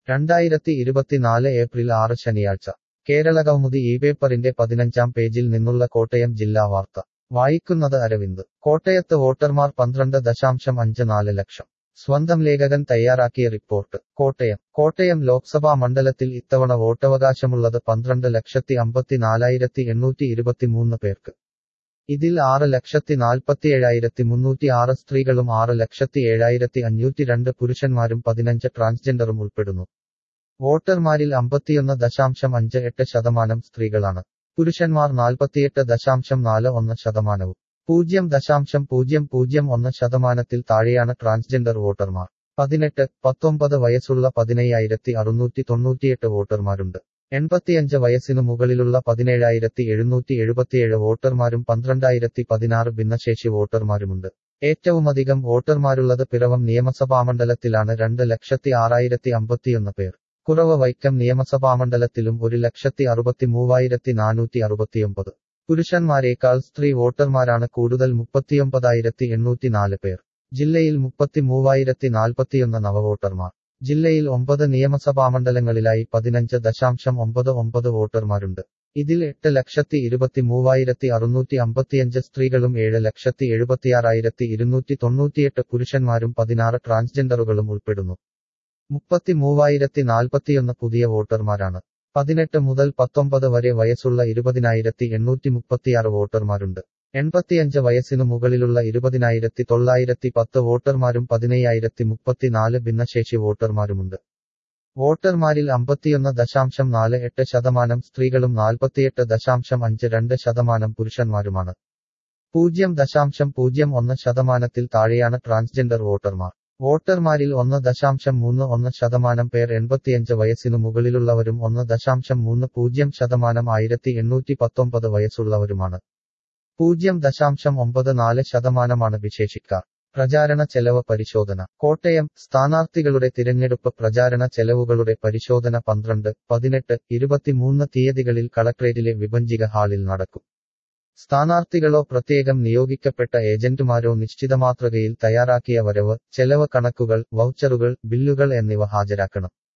രണ്ടായിരത്തി ഇരുപത്തിനാല് ഏപ്രിൽ ആറ് ശനിയാഴ്ച കേരളകൗമുദി ഈ പേപ്പറിന്റെ പതിനഞ്ചാം പേജിൽ നിന്നുള്ള കോട്ടയം ജില്ലാ വാർത്ത വായിക്കുന്നത് അരവിന്ദ് കോട്ടയത്ത് വോട്ടർമാർ പന്ത്രണ്ട് ദശാംശം അഞ്ച് നാല് ലക്ഷം സ്വന്തം ലേഖകൻ തയ്യാറാക്കിയ റിപ്പോർട്ട് കോട്ടയം കോട്ടയം ലോക്സഭാ മണ്ഡലത്തിൽ ഇത്തവണ വോട്ടവകാശമുള്ളത് പന്ത്രണ്ട് ലക്ഷത്തി അമ്പത്തിനാലായിരത്തി എണ്ണൂറ്റി ഇരുപത്തിമൂന്ന് പേർക്ക് ഇതിൽ ആറ് ലക്ഷത്തി നാൽപ്പത്തിയേഴായിരത്തി മുന്നൂറ്റി ആറ് സ്ത്രീകളും ആറ് ലക്ഷത്തി ഏഴായിരത്തി അഞ്ഞൂറ്റി രണ്ട് പുരുഷന്മാരും പതിനഞ്ച് ട്രാൻസ്ജെൻഡറും ഉൾപ്പെടുന്നു വോട്ടർമാരിൽ അമ്പത്തിയൊന്ന് ദശാംശം അഞ്ച് എട്ട് ശതമാനം സ്ത്രീകളാണ് പുരുഷന്മാർ നാൽപ്പത്തിയെട്ട് ദശാംശം നാല് ഒന്ന് ശതമാനവും പൂജ്യം ദശാംശം പൂജ്യം പൂജ്യം ഒന്ന് ശതമാനത്തിൽ താഴെയാണ് ട്രാൻസ്ജെൻഡർ വോട്ടർമാർ പതിനെട്ട് പത്തൊമ്പത് വയസ്സുള്ള പതിനയ്യായിരത്തി അറുന്നൂറ്റി തൊണ്ണൂറ്റിയെട്ട് വോട്ടർമാരുണ്ട് എൺപത്തിയഞ്ച് വയസ്സിനു മുകളിലുള്ള പതിനേഴായിരത്തി എഴുന്നൂറ്റി എഴുപത്തിയേഴ് വോട്ടർമാരും പന്ത്രണ്ടായിരത്തി പതിനാറ് ഭിന്നശേഷി വോട്ടർമാരുമുണ്ട് ഏറ്റവുമധികം വോട്ടർമാരുള്ളത് പിറവം നിയമസഭാമണ്ഡലത്തിലാണ് രണ്ട് ലക്ഷത്തി ആറായിരത്തി അമ്പത്തിയൊന്ന് പേർ കുറവ് വൈക്കം നിയമസഭാമണ്ഡലത്തിലും ഒരു ലക്ഷത്തി അറുപത്തി മൂവായിരത്തി നാനൂറ്റി അറുപത്തിയൊമ്പത് പുരുഷന്മാരേക്കാൾ സ്ത്രീ വോട്ടർമാരാണ് കൂടുതൽ മുപ്പത്തിയൊമ്പതായിരത്തി എണ്ണൂറ്റി നാല് പേർ ജില്ലയിൽ മുപ്പത്തി മൂവായിരത്തി നാൽപ്പത്തിയൊന്ന് നവവോട്ടർമാർ ജില്ലയിൽ ഒമ്പത് നിയമസഭാമണ്ഡലങ്ങളിലായി പതിനഞ്ച് ദശാംശം ഒമ്പത് ഒമ്പത് വോട്ടർമാരുണ്ട് ഇതിൽ എട്ട് ലക്ഷത്തി ഇരുപത്തി മൂവായിരത്തി അറുന്നൂറ്റി അമ്പത്തിയഞ്ച് സ്ത്രീകളും ഏഴ് ലക്ഷത്തി എഴുപത്തിയാറായിരത്തി ഇരുന്നൂറ്റി തൊണ്ണൂറ്റിയെട്ട് പുരുഷന്മാരും പതിനാറ് ട്രാൻസ്ജെൻഡറുകളും ഉൾപ്പെടുന്നു മുപ്പത്തി മൂവായിരത്തി നാൽപ്പത്തിയൊന്ന് പുതിയ വോട്ടർമാരാണ് പതിനെട്ട് മുതൽ പത്തൊമ്പത് വരെ വയസ്സുള്ള ഇരുപതിനായിരത്തി എണ്ണൂറ്റി മുപ്പത്തിയാറ് വോട്ടർമാരുണ്ട് എൺപത്തിയഞ്ച് വയസ്സിനു മുകളിലുള്ള ഇരുപതിനായിരത്തി തൊള്ളായിരത്തി പത്ത് വോട്ടർമാരും പതിനയ്യായിരത്തി മുപ്പത്തിനാല് ഭിന്നശേഷി വോട്ടർമാരുമുണ്ട് വോട്ടർമാരിൽ അമ്പത്തിയൊന്ന് ദശാംശം നാല് എട്ട് ശതമാനം സ്ത്രീകളും നാൽപ്പത്തിയെട്ട് ദശാംശം അഞ്ച് രണ്ട് ശതമാനം പുരുഷന്മാരുമാണ് പൂജ്യം ദശാംശം പൂജ്യം ഒന്ന് ശതമാനത്തിൽ താഴെയാണ് ട്രാൻസ്ജെൻഡർ വോട്ടർമാർ വോട്ടർമാരിൽ ഒന്ന് ദശാംശം മൂന്ന് ഒന്ന് ശതമാനം പേർ എൺപത്തിയഞ്ച് വയസ്സിനു മുകളിലുള്ളവരും ഒന്ന് ദശാംശം മൂന്ന് പൂജ്യം ശതമാനം ആയിരത്തി എണ്ണൂറ്റി പത്തൊമ്പത് വയസ്സുള്ളവരുമാണ് പൂജ്യം ദശാംശം ഒമ്പത് നാല് ശതമാനമാണ് വിശേഷിക്കാർ പ്രചാരണ ചെലവ് പരിശോധന കോട്ടയം സ്ഥാനാർത്ഥികളുടെ തിരഞ്ഞെടുപ്പ് പ്രചാരണ ചെലവുകളുടെ പരിശോധന പന്ത്രണ്ട് പതിനെട്ട് ഇരുപത്തിമൂന്ന് തീയതികളിൽ കളക്ട്രേറ്റിലെ വിഭജിക ഹാളിൽ നടക്കും സ്ഥാനാർത്ഥികളോ പ്രത്യേകം നിയോഗിക്കപ്പെട്ട ഏജന്റുമാരോ നിശ്ചിത മാതൃകയിൽ തയ്യാറാക്കിയ വരവ് ചെലവ് കണക്കുകൾ വൗച്ചറുകൾ ബില്ലുകൾ എന്നിവ ഹാജരാക്കണം